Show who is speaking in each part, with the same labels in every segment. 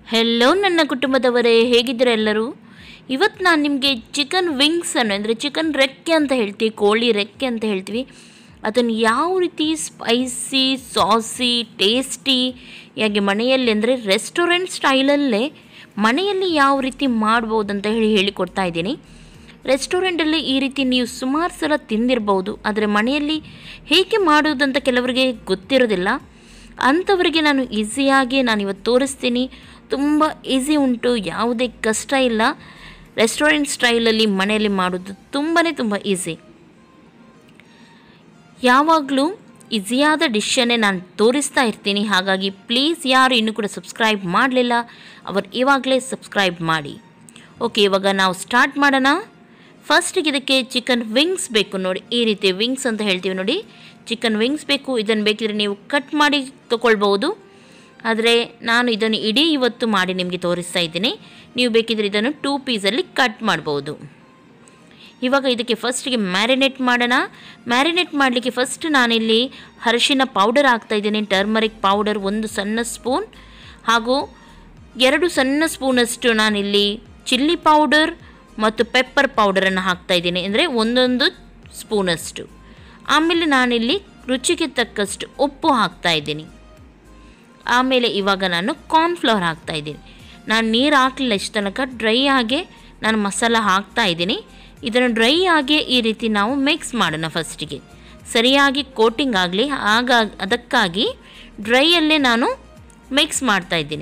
Speaker 1: hello ನನ್ನ ಕುಟುಂಬದವರೇ ಹೇಗಿದ್ದೀರಾ ಎಲ್ಲರೂ ಇವತ್ತು ನಾನು ನಿಮಗೆ ಚಿಕನ್ ವಿಂಗ್ಸ್ ಅನ್ನು ಅಂದರೆ ಚಿಕನ್ ರೆಕ್ಕೆ ಅಂತ ಹೇಳ್ತೀವಿ ಕೋಳಿ ರೆಕ್ಕೆ ಅಂತ ಹೇಳ್ತೀವಿ ಅದನ್ನು ಯಾವ ರೀತಿ ಸ್ಪೈಸಿ ಸಾಸಿ ಟೇಸ್ಟಿ ಹಾಗೆ ಮನೆಯಲ್ಲಿ ಅಂದರೆ ರೆಸ್ಟೋರೆಂಟ್ ಸ್ಟೈಲಲ್ಲೇ ಮನೆಯಲ್ಲಿ ಯಾವ ರೀತಿ ಮಾಡ್ಬೋದು ಅಂತ ಹೇಳಿ ಹೇಳಿಕೊಡ್ತಾ ಇದ್ದೀನಿ ರೆಸ್ಟೋರೆಂಟಲ್ಲಿ ಈ ರೀತಿ ನೀವು ಸುಮಾರು ಸಲ ತಿಂದಿರ್ಬೋದು ಆದರೆ ಮನೆಯಲ್ಲಿ ಹೇಗೆ ಮಾಡೋದಂತ ಕೆಲವರಿಗೆ ಗೊತ್ತಿರೋದಿಲ್ಲ ಅಂಥವರಿಗೆ ನಾನು ಈಸಿಯಾಗಿ ನಾನು ಇವತ್ತು ತೋರಿಸ್ತೀನಿ ತುಂಬ ಈಸಿ ಉಂಟು ಯಾವುದೇ ಕಷ್ಟ ಇಲ್ಲ ರೆಸ್ಟೋರೆಂಟ್ ಸ್ಟೈಲಲ್ಲಿ ಮನೆಯಲ್ಲಿ ಮಾಡೋದು ತುಂಬಾ ತುಂಬ ಈಸಿ ಯಾವಾಗಲೂ ಈಸಿಯಾದ ಡಿಶ್ಶನ್ನೇ ನಾನು ತೋರಿಸ್ತಾ ಇರ್ತೀನಿ ಹಾಗಾಗಿ ಪ್ಲೀಸ್ ಯಾರು ಇನ್ನೂ ಕೂಡ ಸಬ್ಸ್ಕ್ರೈಬ್ ಮಾಡಲಿಲ್ಲ ಅವರು ಇವಾಗಲೇ ಸಬ್ಸ್ಕ್ರೈಬ್ ಮಾಡಿ ಓಕೆ ಇವಾಗ ನಾವು ಸ್ಟಾರ್ಟ್ ಮಾಡೋಣ ಫಸ್ಟಿಗೆ ಇದಕ್ಕೆ ಚಿಕನ್ ವಿಂಗ್ಸ್ ಬೇಕು ನೋಡಿ ಈ ರೀತಿ ವಿಂಗ್ಸ್ ಅಂತ ಹೇಳ್ತೀವಿ ನೋಡಿ ಚಿಕನ್ ವಿಂಗ್ಸ್ ಬೇಕು ಇದನ್ನು ಬೇಕಿದ್ರೆ ನೀವು ಕಟ್ ಮಾಡಿ ತೊಗೊಳ್ಬೋದು ಆದರೆ ನಾನು ಇದನ್ನು ಇಡೀ ಇವತ್ತು ಮಾಡಿ ನಿಮಗೆ ತೋರಿಸ್ತಾ ಇದ್ದೀನಿ ನೀವು ಬೇಕಿದ್ರೆ ಇದನ್ನು ಟೂ ಪೀಸಲ್ಲಿ ಕಟ್ ಮಾಡ್ಬೋದು ಇವಾಗ ಇದಕ್ಕೆ ಫಸ್ಟಿಗೆ ಮ್ಯಾರಿನೇಟ್ ಮಾಡೋಣ ಮ್ಯಾರಿನೇಟ್ ಮಾಡಲಿಕ್ಕೆ ಫಸ್ಟ್ ನಾನಿಲ್ಲಿ ಅರಿಶಿನ ಪೌಡರ್ ಹಾಕ್ತಾಯಿದ್ದೀನಿ ಟರ್ಮರಿಕ್ ಪೌಡರ್ ಒಂದು ಸಣ್ಣ ಸ್ಪೂನ್ ಹಾಗೂ ಎರಡು ಸಣ್ಣ ಸ್ಪೂನಷ್ಟು ನಾನಿಲ್ಲಿ ಚಿಲ್ಲಿ ಪೌಡರ್ ಮತ್ತು ಪೆಪ್ಪರ್ ಪೌಡರನ್ನು ಹಾಕ್ತಾಯಿದ್ದೀನಿ ಅಂದರೆ ಒಂದೊಂದು ಸ್ಪೂನಷ್ಟು ಆಮೇಲೆ ನಾನಿಲ್ಲಿ ರುಚಿಗೆ ತಕ್ಕಷ್ಟು ಉಪ್ಪು ಹಾಕ್ತಾಯಿದ್ದೀನಿ ಆಮೇಲೆ ಇವಾಗ ನಾನು ಕಾರ್ನ್ಫ್ಲವರ್ ಹಾಕ್ತಾಯಿದ್ದೀನಿ ನಾನು ನೀರು ಹಾಕಲಿಲ್ಲ ಇಷ್ಟು ತನಕ ಡ್ರೈ ಆಗೇ ನಾನು ಮಸಾಲ ಹಾಕ್ತಾ ಇದ್ದೀನಿ ಇದನ್ನು ಡ್ರೈ ಆಗಿ ಈ ರೀತಿ ನಾವು ಮಿಕ್ಸ್ ಮಾಡೋಣ ಫಸ್ಟಿಗೆ ಸರಿಯಾಗಿ ಕೋಟಿಂಗ್ ಆಗಲಿ ಆಗ ಅದಕ್ಕಾಗಿ ಡ್ರೈಯಲ್ಲೇ ನಾನು ಮಿಕ್ಸ್ ಮಾಡ್ತಾ ಇದ್ದೀನಿ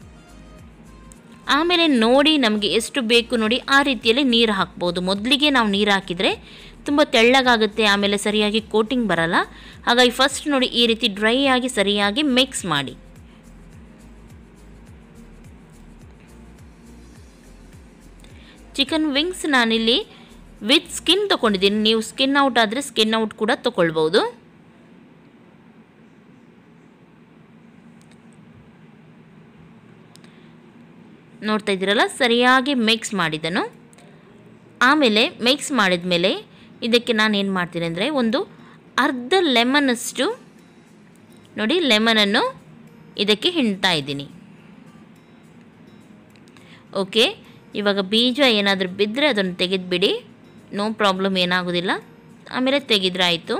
Speaker 1: ಆಮೇಲೆ ನೋಡಿ ನಮಗೆ ಎಷ್ಟು ಬೇಕು ನೋಡಿ ಆ ರೀತಿಯಲ್ಲಿ ನೀರು ಹಾಕ್ಬೋದು ಮೊದಲಿಗೆ ನಾವು ನೀರು ಹಾಕಿದರೆ ತುಂಬ ತೆಳ್ಳಗಾಗುತ್ತೆ ಆಮೇಲೆ ಸರಿಯಾಗಿ ಕೋಟಿಂಗ್ ಬರಲ್ಲ ಹಾಗಾಗಿ ಫಸ್ಟ್ ನೋಡಿ ಈ ರೀತಿ ಡ್ರೈ ಆಗಿ ಸರಿಯಾಗಿ ಮಿಕ್ಸ್ ಮಾಡಿ ಚಿಕನ್ ವಿಂಗ್ಸ್ ನಾನಿಲ್ಲಿ ವಿತ್ ಸ್ಕಿನ್ ತೊಗೊಂಡಿದ್ದೀನಿ ನೀವು ಸ್ಕಿನ್ ಔಟ್ ಆದರೆ ಸ್ಕಿನ್ ಔಟ್ ಕೂಡ ತೊಗೊಳ್ಬೋದು ನೋಡ್ತಾ ಇದ್ದೀರಲ್ಲ ಸರಿಯಾಗಿ ಮಿಕ್ಸ್ ಮಾಡಿದನು ಆಮೇಲೆ ಮಿಕ್ಸ್ ಮಾಡಿದ ಮೇಲೆ ಇದಕ್ಕೆ ನಾನು ಏನು ಮಾಡ್ತೀನಿ ಅಂದರೆ ಒಂದು ಅರ್ಧ ಲೆಮನಷ್ಟು ನೋಡಿ ಲೆಮನನ್ನು ಇದಕ್ಕೆ ಹಿಂಡ್ತಾ ಇದ್ದೀನಿ ಓಕೆ ಇವಾಗ ಬೀಜ ಏನಾದರೂ ಬಿದ್ದರೆ ಅದನ್ನು ತೆಗೆದುಬಿಡಿ ನೋ ಪ್ರಾಬ್ಲಮ್ ಏನಾಗೋದಿಲ್ಲ ಆಮೇಲೆ ತೆಗೆದ್ರೆ ಆಯಿತು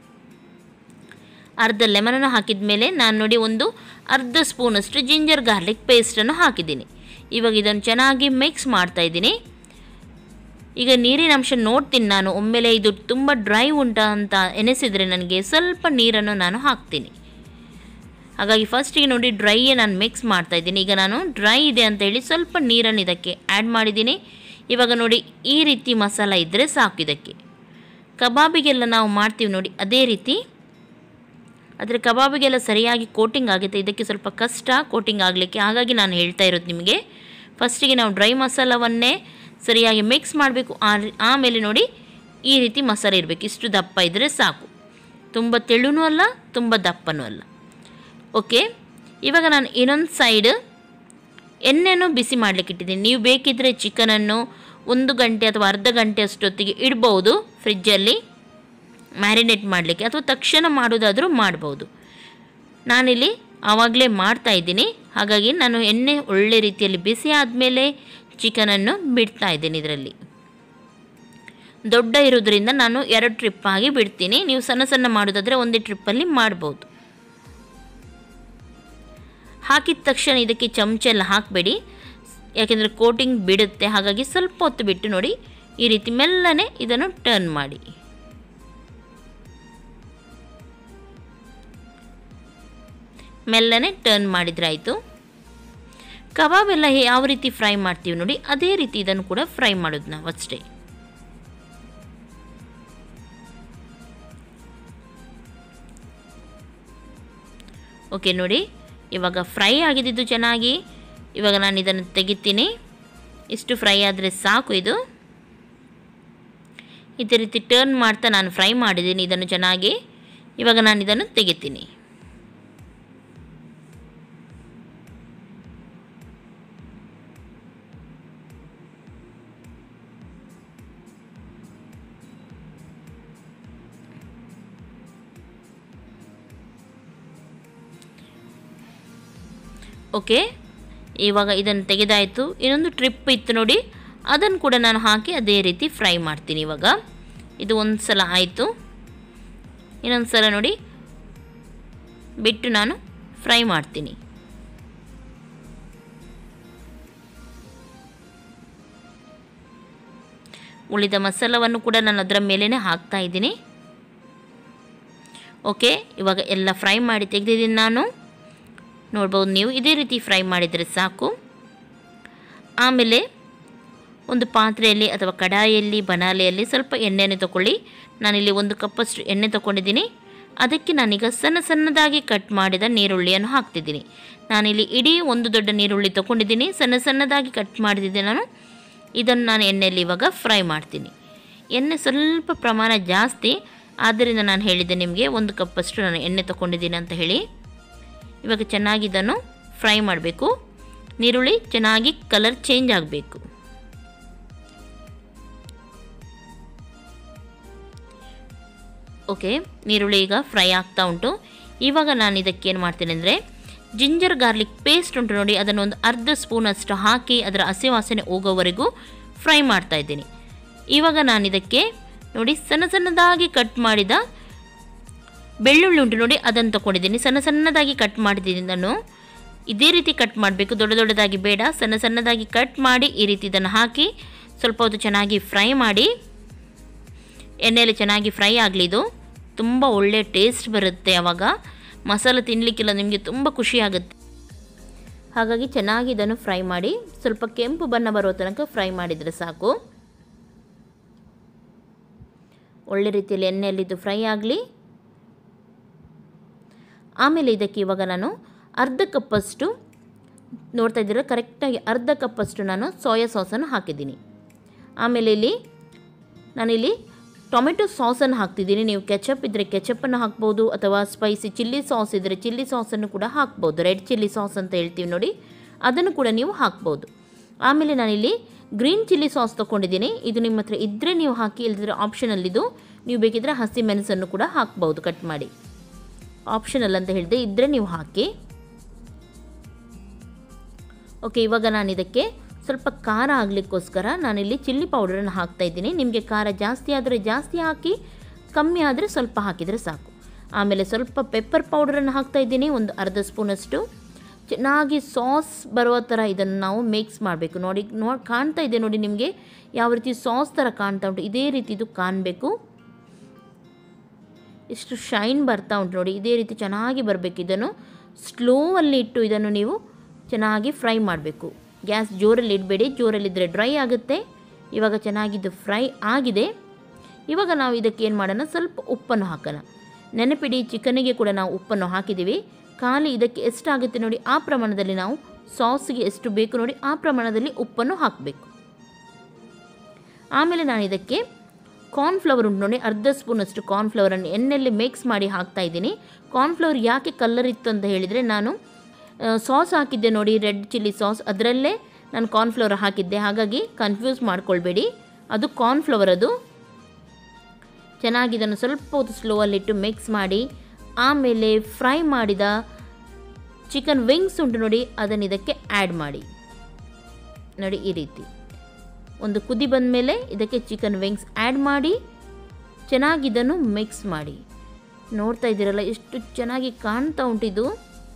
Speaker 1: ಅರ್ಧ ಲೆಮನನ್ನು ಹಾಕಿದ ಮೇಲೆ ನಾನು ನೋಡಿ ಒಂದು ಅರ್ಧ ಸ್ಪೂನಷ್ಟು ಜಿಂಜರ್ ಗಾರ್ಲಿಕ್ ಪೇಸ್ಟನ್ನು ಹಾಕಿದ್ದೀನಿ ಇವಾಗ ಇದನ್ನು ಚೆನ್ನಾಗಿ ಮಿಕ್ಸ್ ಮಾಡ್ತಾಯಿದ್ದೀನಿ ಈಗ ನೀರಿನ ಅಂಶ ನೋಡ್ತೀನಿ ನಾನು ಒಮ್ಮೆಲೆ ಇದು ತುಂಬ ಡ್ರೈ ಉಂಟಾ ಅಂತ ಎನಿಸಿದರೆ ನನಗೆ ಸ್ವಲ್ಪ ನೀರನ್ನು ನಾನು ಹಾಕ್ತೀನಿ ಹಾಗಾಗಿ ಫಸ್ಟಿಗೆ ನೋಡಿ ಡ್ರೈಯೇ ನಾನು ಮಿಕ್ಸ್ ಮಾಡ್ತಾಯಿದ್ದೀನಿ ಈಗ ನಾನು ಡ್ರೈ ಇದೆ ಅಂತ ಹೇಳಿ ಸ್ವಲ್ಪ ನೀರನ್ನು ಇದಕ್ಕೆ ಆ್ಯಡ್ ಮಾಡಿದ್ದೀನಿ ಇವಾಗ ನೋಡಿ ಈ ರೀತಿ ಮಸಾಲ ಇದ್ದರೆ ಸಾಕು ಇದಕ್ಕೆ ಕಬಾಬಿಗೆಲ್ಲ ನಾವು ಮಾಡ್ತೀವಿ ನೋಡಿ ಅದೇ ರೀತಿ ಆದರೆ ಕಬಾಬಿಗೆಲ್ಲ ಸರಿಯಾಗಿ ಕೋಟಿಂಗ್ ಆಗುತ್ತೆ ಇದಕ್ಕೆ ಸ್ವಲ್ಪ ಕಷ್ಟ ಕೋಟಿಂಗ್ ಆಗಲಿಕ್ಕೆ ಹಾಗಾಗಿ ನಾನು ಹೇಳ್ತಾ ಇರೋದು ನಿಮಗೆ ಫಸ್ಟಿಗೆ ನಾವು ಡ್ರೈ ಮಸಾಲವನ್ನೇ ಸರಿಯಾಗಿ ಮಿಕ್ಸ್ ಮಾಡಬೇಕು ಆಮೇಲೆ ನೋಡಿ ಈ ರೀತಿ ಮಸಾಲೆ ಇರಬೇಕು ಇಷ್ಟು ದಪ್ಪ ಇದ್ದರೆ ಸಾಕು ತುಂಬ ತೆಳುನೂ ಅಲ್ಲ ತುಂಬ ದಪ್ಪನೂ ಅಲ್ಲ ಓಕೆ ಇವಾಗ ನಾನು ಇನ್ನೊಂದು ಸೈಡ್ ಎಣ್ಣೆನೂ ಬಿಸಿ ಮಾಡಲಿಕ್ಕೆ ಇಟ್ಟಿದ್ದೀನಿ ನೀವು ಬೇಕಿದ್ದರೆ ಚಿಕನನ್ನು ಒಂದು ಗಂಟೆ ಅಥವಾ ಅರ್ಧ ಗಂಟೆ ಅಷ್ಟೊತ್ತಿಗೆ ಇಡ್ಬೋದು ಫ್ರಿಜ್ಜಲ್ಲಿ ಮ್ಯಾರಿನೇಟ್ ಮಾಡಲಿಕ್ಕೆ ಅಥವಾ ತಕ್ಷಣ ಮಾಡೋದಾದರೂ ಮಾಡ್ಬೋದು ನಾನಿಲ್ಲಿ ಆವಾಗಲೇ ಮಾಡ್ತಾ ಇದ್ದೀನಿ ಹಾಗಾಗಿ ನಾನು ಎಣ್ಣೆ ಒಳ್ಳೆ ರೀತಿಯಲ್ಲಿ ಬಿಸಿ ಆದಮೇಲೆ ಚಿಕನನ್ನು ಬಿಡ್ತಾ ಇದ್ದೀನಿ ಇದರಲ್ಲಿ ದೊಡ್ಡ ಇರೋದ್ರಿಂದ ನಾನು ಎರಡು ಟ್ರಿಪ್ ಆಗಿ ಬಿಡ್ತೀನಿ ನೀವು ಸಣ್ಣ ಸಣ್ಣ ಮಾಡೋದಾದರೆ ಒಂದೇ ಟ್ರಿಪ್ಪಲ್ಲಿ ಮಾಡ್ಬೋದು ಹಾಕಿದ ತಕ್ಷಣ ಇದಕ್ಕೆ ಚಮಚ ಎಲ್ಲ ಹಾಕಬೇಡಿ ಯಾಕೆಂದರೆ ಕೋಟಿಂಗ್ ಬಿಡುತ್ತೆ ಹಾಗಾಗಿ ಸ್ವಲ್ಪ ಹೊತ್ತು ಬಿಟ್ಟು ನೋಡಿ ಈ ರೀತಿ ಮೆಲ್ಲನೆ ಇದನ್ನು ಟರ್ನ್ ಮಾಡಿ ಮೆಲ್ಲನೆ ಟರ್ನ್ ಮಾಡಿದ್ರೆ ಆಯಿತು ಕಬಾಬ್ ಎಲ್ಲ ಯಾವ ರೀತಿ ಫ್ರೈ ಮಾಡ್ತೀವಿ ನೋಡಿ ಅದೇ ರೀತಿ ಇದನ್ನು ಕೂಡ ಫ್ರೈ ಮಾಡೋದು ನಾವು ಅಷ್ಟೇ ಓಕೆ ನೋಡಿ ಇವಾಗ ಫ್ರೈ ಆಗಿದ್ದು ಚೆನ್ನಾಗಿ ಇವಾಗ ನಾನು ಇದನ್ನು ತೆಗಿತೀನಿ ಇಷ್ಟು ಫ್ರೈ ಆದರೆ ಸಾಕು ಇದು ಇದೇ ರೀತಿ ಟರ್ನ್ ಮಾಡ್ತಾ ನಾನು ಫ್ರೈ ಮಾಡಿದ್ದೀನಿ ಇದನ್ನು ಚೆನ್ನಾಗಿ ಇವಾಗ ನಾನು ಇದನ್ನು ತೆಗಿತೀನಿ ಓಕೆ ಇವಾಗ ಇದನ್ನು ತೆಗೆದಾಯಿತು ಇನ್ನೊಂದು ಟ್ರಿಪ್ ಇತ್ತು ನೋಡಿ ಅದನ್ನು ಕೂಡ ನಾನು ಹಾಕಿ ಅದೇ ರೀತಿ ಫ್ರೈ ಮಾಡ್ತೀನಿ ಇವಾಗ ಇದು ಒಂದು ಸಲ ಆಯಿತು ಇನ್ನೊಂದು ಸಲ ನೋಡಿ ಬಿಟ್ಟು ನಾನು ಫ್ರೈ ಮಾಡ್ತೀನಿ ಉಳಿದ ಮಸಾಲವನ್ನು ಕೂಡ ನಾನು ಅದರ ಮೇಲೇ ಹಾಕ್ತಾ ಇದ್ದೀನಿ ಓಕೆ ಇವಾಗ ಎಲ್ಲ ಫ್ರೈ ಮಾಡಿ ತೆಗೆದಿದ್ದೀನಿ ನಾನು ನೋಡ್ಬೋದು ನೀವು ಇದೇ ರೀತಿ ಫ್ರೈ ಮಾಡಿದರೆ ಸಾಕು ಆಮೇಲೆ ಒಂದು ಪಾತ್ರೆಯಲ್ಲಿ ಅಥವಾ ಕಡಾಯಿಯಲ್ಲಿ ಬನಾಲೆಯಲ್ಲಿ ಸ್ವಲ್ಪ ಎಣ್ಣೆಯನ್ನು ತಗೊಳ್ಳಿ ನಾನಿಲ್ಲಿ ಒಂದು ಕಪ್ಪಷ್ಟು ಎಣ್ಣೆ ತಗೊಂಡಿದ್ದೀನಿ ಅದಕ್ಕೆ ನಾನೀಗ ಸಣ್ಣ ಸಣ್ಣದಾಗಿ ಕಟ್ ಮಾಡಿದ ನೀರುಳ್ಳಿಯನ್ನು ಹಾಕ್ತಿದ್ದೀನಿ ನಾನಿಲ್ಲಿ ಇಡೀ ಒಂದು ದೊಡ್ಡ ನೀರುಳ್ಳಿ ತೊಗೊಂಡಿದ್ದೀನಿ ಸಣ್ಣ ಸಣ್ಣದಾಗಿ ಕಟ್ ಮಾಡಿದ್ದೆ ನಾನು ಇದನ್ನು ನಾನು ಎಣ್ಣೆಯಲ್ಲಿ ಇವಾಗ ಫ್ರೈ ಮಾಡ್ತೀನಿ ಎಣ್ಣೆ ಸ್ವಲ್ಪ ಪ್ರಮಾಣ ಜಾಸ್ತಿ ಆದ್ದರಿಂದ ನಾನು ಹೇಳಿದ್ದೆ ನಿಮಗೆ ಒಂದು ಕಪ್ಪಷ್ಟು ನಾನು ಎಣ್ಣೆ ತೊಗೊಂಡಿದ್ದೀನಿ ಅಂತ ಹೇಳಿ ಇವಾಗ ಚೆನ್ನಾಗಿ ಇದನ್ನು ಫ್ರೈ ಮಾಡಬೇಕು ನೀರುಳ್ಳಿ ಚೆನ್ನಾಗಿ ಕಲರ್ ಚೇಂಜ್ ಆಗಬೇಕು ಓಕೆ ನೀರುಳ್ಳಿ ಈಗ ಫ್ರೈ ಆಗ್ತಾ ಉಂಟು ಇವಾಗ ನಾನು ಇದಕ್ಕೆ ಏನು ಮಾಡ್ತೀನಿ ಅಂದರೆ ಜಿಂಜರ್ ಗಾರ್ಲಿಕ್ ಪೇಸ್ಟ್ ಉಂಟು ನೋಡಿ ಅದನ್ನು ಒಂದು ಅರ್ಧ ಸ್ಪೂನಷ್ಟು ಹಾಕಿ ಅದರ ಹಸಿ ವಾಸನೆ ಹೋಗೋವರೆಗೂ ಫ್ರೈ ಮಾಡ್ತಾ ಇದ್ದೀನಿ ಇವಾಗ ನಾನು ಇದಕ್ಕೆ ನೋಡಿ ಸಣ್ಣ ಸಣ್ಣದಾಗಿ ಕಟ್ ಮಾಡಿದ ಬೆಳ್ಳುಳ್ಳಿ ಉಂಟು ನೋಡಿ ಅದನ್ನು ತೊಗೊಂಡಿದ್ದೀನಿ ಸಣ್ಣ ಸಣ್ಣದಾಗಿ ಕಟ್ ಮಾಡಿದ್ದೀನಿ ನಾನು ಇದೇ ರೀತಿ ಕಟ್ ಮಾಡಬೇಕು ದೊಡ್ಡ ದೊಡ್ಡದಾಗಿ ಬೇಡ ಸಣ್ಣ ಸಣ್ಣದಾಗಿ ಕಟ್ ಮಾಡಿ ಈ ರೀತಿ ಇದನ್ನು ಹಾಕಿ ಸ್ವಲ್ಪ ಹೊತ್ತು ಚೆನ್ನಾಗಿ ಫ್ರೈ ಮಾಡಿ ಎಣ್ಣೆಯಲ್ಲಿ ಚೆನ್ನಾಗಿ ಫ್ರೈ ಆಗಲಿ ಇದು ತುಂಬ ಒಳ್ಳೆ ಟೇಸ್ಟ್ ಬರುತ್ತೆ ಆವಾಗ ಮಸಾಲೆ ತಿನ್ನಲಿಕ್ಕೆಲ್ಲ ನಿಮಗೆ ತುಂಬ ಖುಷಿ ಆಗುತ್ತೆ ಹಾಗಾಗಿ ಚೆನ್ನಾಗಿ ಇದನ್ನು ಫ್ರೈ ಮಾಡಿ ಸ್ವಲ್ಪ ಕೆಂಪು ಬಣ್ಣ ಬರೋ ತನಕ ಫ್ರೈ ಮಾಡಿದರೆ ಸಾಕು ಒಳ್ಳೆ ರೀತಿಯಲ್ಲಿ ಎಣ್ಣೆಯಲ್ಲಿ ಇದು ಫ್ರೈ ಆಗಲಿ ಆಮೇಲೆ ಇದಕ್ಕೆ ಇವಾಗ ನಾನು ಅರ್ಧ ಕಪ್ಪಷ್ಟು ನೋಡ್ತಾ ಇದ್ದೀರ ಕರೆಕ್ಟಾಗಿ ಅರ್ಧ ಕಪ್ಪಷ್ಟು ನಾನು ಸೋಯಾ ಸಾಸನ್ನು ಹಾಕಿದ್ದೀನಿ ಆಮೇಲೆ ಇಲ್ಲಿ ನಾನಿಲ್ಲಿ ಟೊಮೆಟೊ ಸಾಸನ್ನು ಹಾಕ್ತಿದ್ದೀನಿ ನೀವು ಕೆಚಪ್ ಇದ್ದರೆ ಕೆಚಪ್ಪನ್ನು ಹಾಕ್ಬೋದು ಅಥವಾ ಸ್ಪೈಸಿ ಚಿಲ್ಲಿ ಸಾಸ್ ಇದ್ದರೆ ಚಿಲ್ಲಿ ಸಾಸನ್ನು ಕೂಡ ಹಾಕ್ಬೋದು ರೆಡ್ ಚಿಲ್ಲಿ ಸಾಸ್ ಅಂತ ಹೇಳ್ತೀವಿ ನೋಡಿ ಅದನ್ನು ಕೂಡ ನೀವು ಹಾಕ್ಬೋದು ಆಮೇಲೆ ನಾನಿಲ್ಲಿ ಗ್ರೀನ್ ಚಿಲ್ಲಿ ಸಾಸ್ ತೊಗೊಂಡಿದ್ದೀನಿ ಇದು ನಿಮ್ಮ ಹತ್ರ ಇದ್ದರೆ ನೀವು ಹಾಕಿ ಇಲ್ಲದಿದ್ರೆ ಆಪ್ಷನಲ್ಲಿದು ನೀವು ಬೇಕಿದ್ದರೆ ಹಸಿ ಮೆಣಸನ್ನು ಕೂಡ ಹಾಕ್ಬೋದು ಕಟ್ ಮಾಡಿ ಆಪ್ಷನಲ್ ಅಂತ ಹೇಳಿದೆ ಇದ್ದರೆ ನೀವು ಹಾಕಿ ಓಕೆ ಇವಾಗ ನಾನು ಇದಕ್ಕೆ ಸ್ವಲ್ಪ ಖಾರ ಆಗಲಿಕ್ಕೋಸ್ಕರ ನಾನಿಲ್ಲಿ ಚಿಲ್ಲಿ ಪೌಡರನ್ನು ಹಾಕ್ತಾ ಇದ್ದೀನಿ ನಿಮಗೆ ಖಾರ ಜಾಸ್ತಿ ಆದರೆ ಜಾಸ್ತಿ ಹಾಕಿ ಕಮ್ಮಿ ಆದರೆ ಸ್ವಲ್ಪ ಹಾಕಿದರೆ ಸಾಕು ಆಮೇಲೆ ಸ್ವಲ್ಪ ಪೆಪ್ಪರ್ ಪೌಡರನ್ನು ಹಾಕ್ತಾ ಇದ್ದೀನಿ ಒಂದು ಅರ್ಧ ಸ್ಪೂನಷ್ಟು ಚೆನ್ನಾಗಿ ಸಾಸ್ ಬರುವ ಥರ ಇದನ್ನು ನಾವು ಮಿಕ್ಸ್ ಮಾಡಬೇಕು ನೋಡಿ ನೋಡಿ ಕಾಣ್ತಾ ಇದೆ ನೋಡಿ ನಿಮಗೆ ಯಾವ ರೀತಿ ಸಾಸ್ ಥರ ಕಾಣ್ತಾ ಉಂಟು ಇದೇ ರೀತಿ ಇದು ಕಾಣಬೇಕು ಎಷ್ಟು ಶೈನ್ ಬರ್ತಾ ಉಂಟು ನೋಡಿ ಇದೇ ರೀತಿ ಚೆನ್ನಾಗಿ ಬರಬೇಕು ಇದನ್ನು ಸ್ಲೋವಲ್ಲಿ ಇಟ್ಟು ಇದನ್ನು ನೀವು ಚೆನ್ನಾಗಿ ಫ್ರೈ ಮಾಡಬೇಕು ಗ್ಯಾಸ್ ಜೋರಲ್ಲಿ ಇಡಬೇಡಿ ಜೋರಲ್ಲಿದ್ದರೆ ಡ್ರೈ ಆಗುತ್ತೆ ಇವಾಗ ಚೆನ್ನಾಗಿದ್ದು ಫ್ರೈ ಆಗಿದೆ ಇವಾಗ ನಾವು ಇದಕ್ಕೆ ಏನು ಮಾಡೋಣ ಸ್ವಲ್ಪ ಉಪ್ಪನ್ನು ಹಾಕೋಣ ನೆನಪಿಡಿ ಚಿಕನ್ನಿಗೆ ಕೂಡ ನಾವು ಉಪ್ಪನ್ನು ಹಾಕಿದ್ದೀವಿ ಖಾಲಿ ಇದಕ್ಕೆ ಎಷ್ಟಾಗುತ್ತೆ ನೋಡಿ ಆ ಪ್ರಮಾಣದಲ್ಲಿ ನಾವು ಸಾಸ್ಗೆ ಎಷ್ಟು ಬೇಕು ನೋಡಿ ಆ ಪ್ರಮಾಣದಲ್ಲಿ ಉಪ್ಪನ್ನು ಹಾಕಬೇಕು ಆಮೇಲೆ ನಾನು ಇದಕ್ಕೆ ಕಾರ್ನ್ಫ್ಲವರ್ ಉಂಟು ನೋಡಿ ಅರ್ಧ ಸ್ಪೂನಷ್ಟು ಕಾರ್ನ್ಫ್ಲವರನ್ನು ಎಣ್ಣೆಯಲ್ಲಿ ಮಿಕ್ಸ್ ಮಾಡಿ ಹಾಕ್ತಾ ಇದ್ದೀನಿ ಕಾರ್ನ್ಫ್ಲವರ್ ಯಾಕೆ ಕಲರ್ ಇತ್ತು ಅಂತ ಹೇಳಿದರೆ ನಾನು ಸಾಸ್ ಹಾಕಿದ್ದೆ ನೋಡಿ ರೆಡ್ ಚಿಲ್ಲಿ ಸಾಸ್ ಅದರಲ್ಲೇ ನಾನು ಕಾರ್ನ್ಫ್ಲವರ್ ಹಾಕಿದ್ದೆ ಹಾಗಾಗಿ ಕನ್ಫ್ಯೂಸ್ ಮಾಡ್ಕೊಳ್ಬೇಡಿ ಅದು ಕಾರ್ನ್ಫ್ಲವರ್ ಅದು ಚೆನ್ನಾಗಿ ಇದನ್ನು ಸ್ವಲ್ಪ ಹೊತ್ತು ಸ್ಲೋವಲ್ಲಿಟ್ಟು ಮಿಕ್ಸ್ ಮಾಡಿ ಆಮೇಲೆ ಫ್ರೈ ಮಾಡಿದ ಚಿಕನ್ ವಿಂಗ್ಸ್ ಉಂಟು ನೋಡಿ ಅದನ್ನು ಇದಕ್ಕೆ ಆ್ಯಡ್ ಮಾಡಿ ನೋಡಿ ಈ ರೀತಿ ಒಂದು ಕುದಿ ಬಂದ ಮೇಲೆ ಇದಕ್ಕೆ ಚಿಕನ್ ವಿಂಗ್ಸ್ ಆ್ಯಡ್ ಮಾಡಿ ಚೆನ್ನಾಗಿ ಇದನ್ನು ಮಿಕ್ಸ್ ಮಾಡಿ ನೋಡ್ತಾ ಇದ್ದೀರಲ್ಲ ಎಷ್ಟು ಚೆನ್ನಾಗಿ ಕಾಣ್ತಾ ಉಂಟಿದು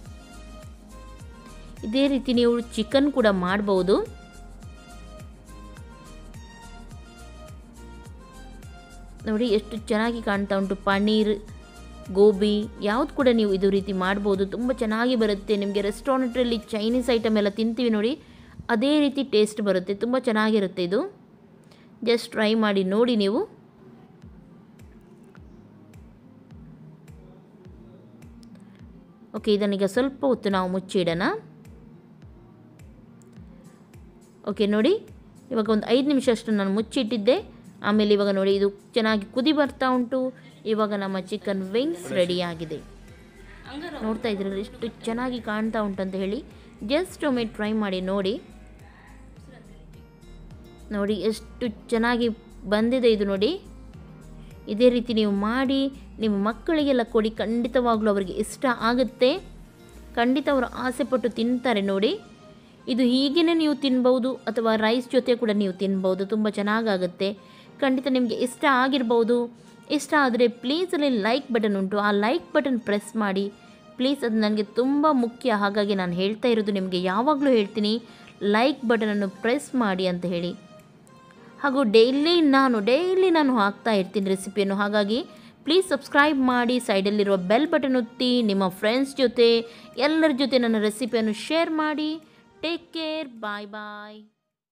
Speaker 1: ಇದೇ ರೀತಿ ನೀವು ಚಿಕನ್ ಕೂಡ ಮಾಡ್ಬೋದು ನೋಡಿ ಎಷ್ಟು ಚೆನ್ನಾಗಿ ಕಾಣ್ತಾ ಉಂಟು ಪನ್ನೀರ್ ಗೋಬಿ ಯಾವ್ದು ಕೂಡ ನೀವು ಇದು ರೀತಿ ಮಾಡ್ಬೋದು ತುಂಬ ಚೆನ್ನಾಗಿ ಬರುತ್ತೆ ನಿಮಗೆ ರೆಸ್ಟೋರೆಂಟಲ್ಲಿ ಚೈನೀಸ್ ಐಟಮ್ ಎಲ್ಲ ತಿಂತೀವಿ ನೋಡಿ ಅದೇ ರೀತಿ ಟೇಸ್ಟ್ ಬರುತ್ತೆ ತುಂಬ ಚೆನ್ನಾಗಿರುತ್ತೆ ಇದು ಜಸ್ಟ್ ಟ್ರೈ ಮಾಡಿ ನೋಡಿ ನೀವು ಓಕೆ ಇದನ್ನೀಗ ಸ್ವಲ್ಪ ಹೊತ್ತು ನಾವು ಮುಚ್ಚಿಡೋಣ ಓಕೆ ನೋಡಿ ಇವಾಗ ಒಂದು ಐದು ನಿಮಿಷ ಅಷ್ಟು ನಾನು ಮುಚ್ಚಿಟ್ಟಿದ್ದೆ ಆಮೇಲೆ ಇವಾಗ ನೋಡಿ ಇದು ಚೆನ್ನಾಗಿ ಕುದಿ ಬರ್ತಾ ಉಂಟು ಇವಾಗ ನಮ್ಮ ಚಿಕನ್ ವಿಂಗ್ಸ್ ರೆಡಿ ಆಗಿದೆ ನೋಡ್ತಾ ಇದ್ರಲ್ಲ ಎಷ್ಟು ಚೆನ್ನಾಗಿ ಕಾಣ್ತಾ ಉಂಟಂತ ಹೇಳಿ ಜಸ್ಟ್ ಒಮ್ಮೆ ಟ್ರೈ ಮಾಡಿ ನೋಡಿ ನೋಡಿ ಎಷ್ಟು ಚೆನ್ನಾಗಿ ಬಂದಿದೆ ಇದು ನೋಡಿ ಇದೇ ರೀತಿ ನೀವು ಮಾಡಿ ನಿಮ್ಮ ಮಕ್ಕಳಿಗೆಲ್ಲ ಕೊಡಿ ಖಂಡಿತವಾಗ್ಲೂ ಅವರಿಗೆ ಇಷ್ಟ ಆಗುತ್ತೆ ಖಂಡಿತ ಅವರು ಆಸೆಪಟ್ಟು ತಿಂತಾರೆ ನೋಡಿ ಇದು ಹೀಗೇ ನೀವು ತಿನ್ಬೋದು ಅಥವಾ ರೈಸ್ ಜೊತೆ ಕೂಡ ನೀವು ತಿನ್ಬೋದು ತುಂಬ ಚೆನ್ನಾಗಾಗುತ್ತೆ ಖಂಡಿತ ನಿಮಗೆ ಇಷ್ಟ ಆಗಿರ್ಬೋದು ಇಷ್ಟ ಆದರೆ ಪ್ಲೀಸ್ ಅಲ್ಲಿ ಲೈಕ್ ಬಟನ್ ಉಂಟು ಆ ಲೈಕ್ ಬಟನ್ ಪ್ರೆಸ್ ಮಾಡಿ ಪ್ಲೀಸ್ ಅದು ನನಗೆ ತುಂಬ ಮುಖ್ಯ ಹಾಗಾಗಿ ನಾನು ಹೇಳ್ತಾ ಇರೋದು ನಿಮಗೆ ಯಾವಾಗಲೂ ಹೇಳ್ತೀನಿ ಲೈಕ್ ಬಟನನ್ನು ಪ್ರೆಸ್ ಮಾಡಿ ಅಂತ ಹೇಳಿ ಹಾಗೂ ಡೈಲಿ ನಾನು ಡೈಲಿ ನಾನು ಹಾಕ್ತಾ ಇರ್ತೀನಿ ರೆಸಿಪಿಯನ್ನು ಹಾಗಾಗಿ ಪ್ಲೀಸ್ ಸಬ್ಸ್ಕ್ರೈಬ್ ಮಾಡಿ ಸೈಡಲ್ಲಿರುವ ಬೆಲ್ ಬಟನ್ ಒತ್ತಿ ನಿಮ್ಮ ಫ್ರೆಂಡ್ಸ್ ಜೊತೆ ಎಲ್ಲರ ಜೊತೆ ನನ್ನ ರೆಸಿಪಿಯನ್ನು ಶೇರ್ ಮಾಡಿ ಟೇಕ್ ಕೇರ್ ಬಾಯ್ ಬಾಯ್